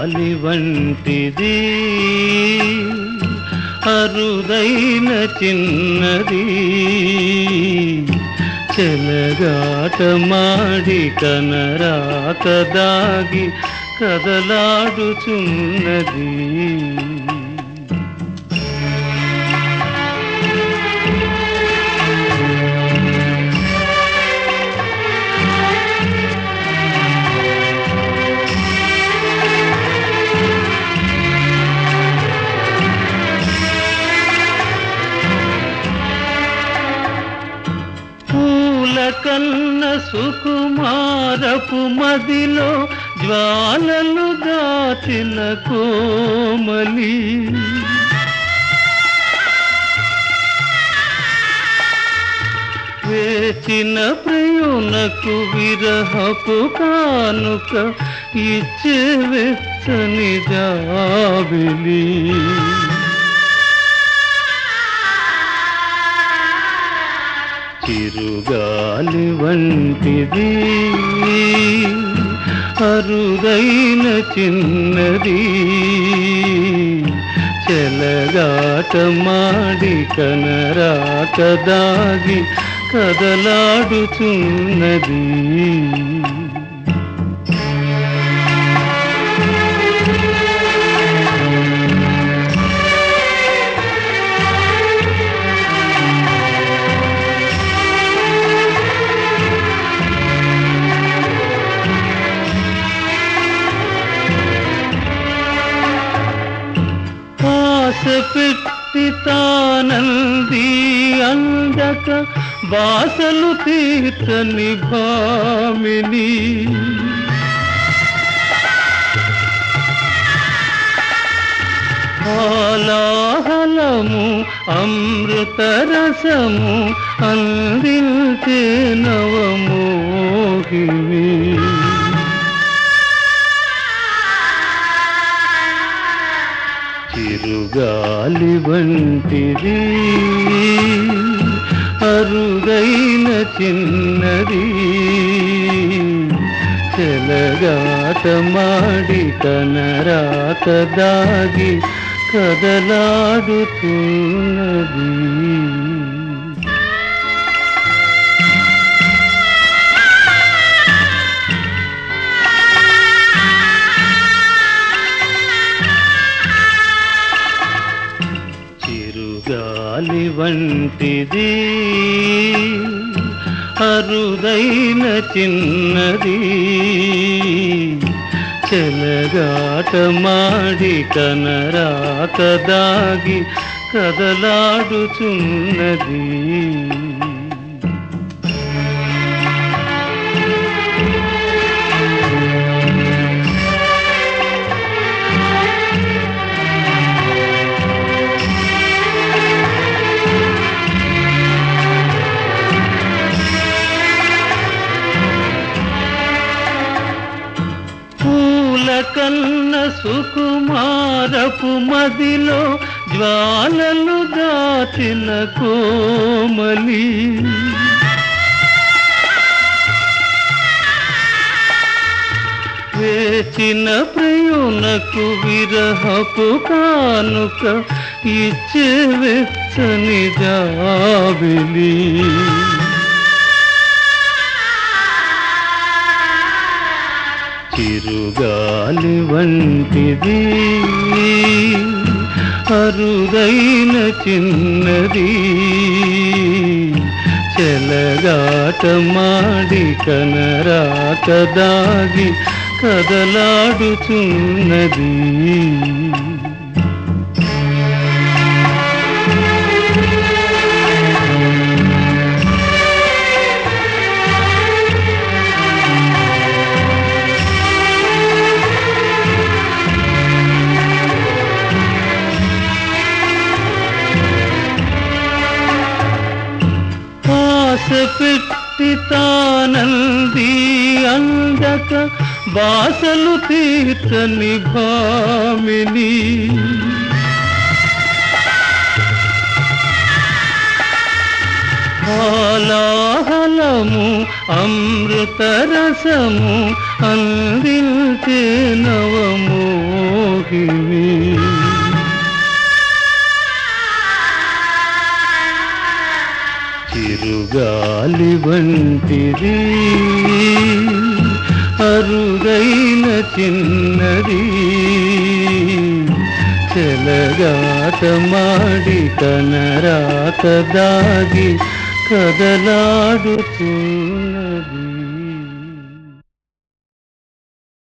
చిరుగాలి వంటిది అరుదైన చిన్నది చెలగాటమాడి కనరాక దాగి కదలాడుచున్నది పూల కన్న సుకుమారపు మదిలో జ్వాలలు దాచిన కోమలి వేచిన ప్రియునకు విరహపు కానుక ఇచ్చే వెచ్చని జాబిలి చిరుగాలి వంటిది అరుదైన చిన్నది చెలగాటమాడి కనరాక దాగి కదలాడుచున్నది ఆశ పెట్టి తానంది అందక బాసలు తీర్చని భామిని హాలాహలము అమృతరసము అందించే నవమోహిని చిరుగాలి వంటిది అరుదైన చిన్నది చెలగాటమాడి కనరాక దాగి కదలాడుతున్నది చిరుగాలి వంటిది అరుదైన చిన్నది చెలగాటమాడి కనరాక దాగి కదలాడుచున్నది పూల కన్న సుకుమారపు మదిలో జ్వాలలు దాచిన కోమలి వేచిన ప్రియునకు విరహపు కానుక ఇచ్చే వెచ్చని జాబిలి చిరుగాలి వంటిది అరుదైన చిన్నది చెలగాటమాడి కనరాక దాగి కదలాడుచున్నది ఆశ పెట్టి తానంది అందక బాసలు తీర్చని భామిని హాలాహలము అమృతరసము అందించే నవమోహిని చిరుగాలి వంటిది అరుదైన చిన్నది చెలగాట మాడి కనరాత దాగి కదలాడుతున్నది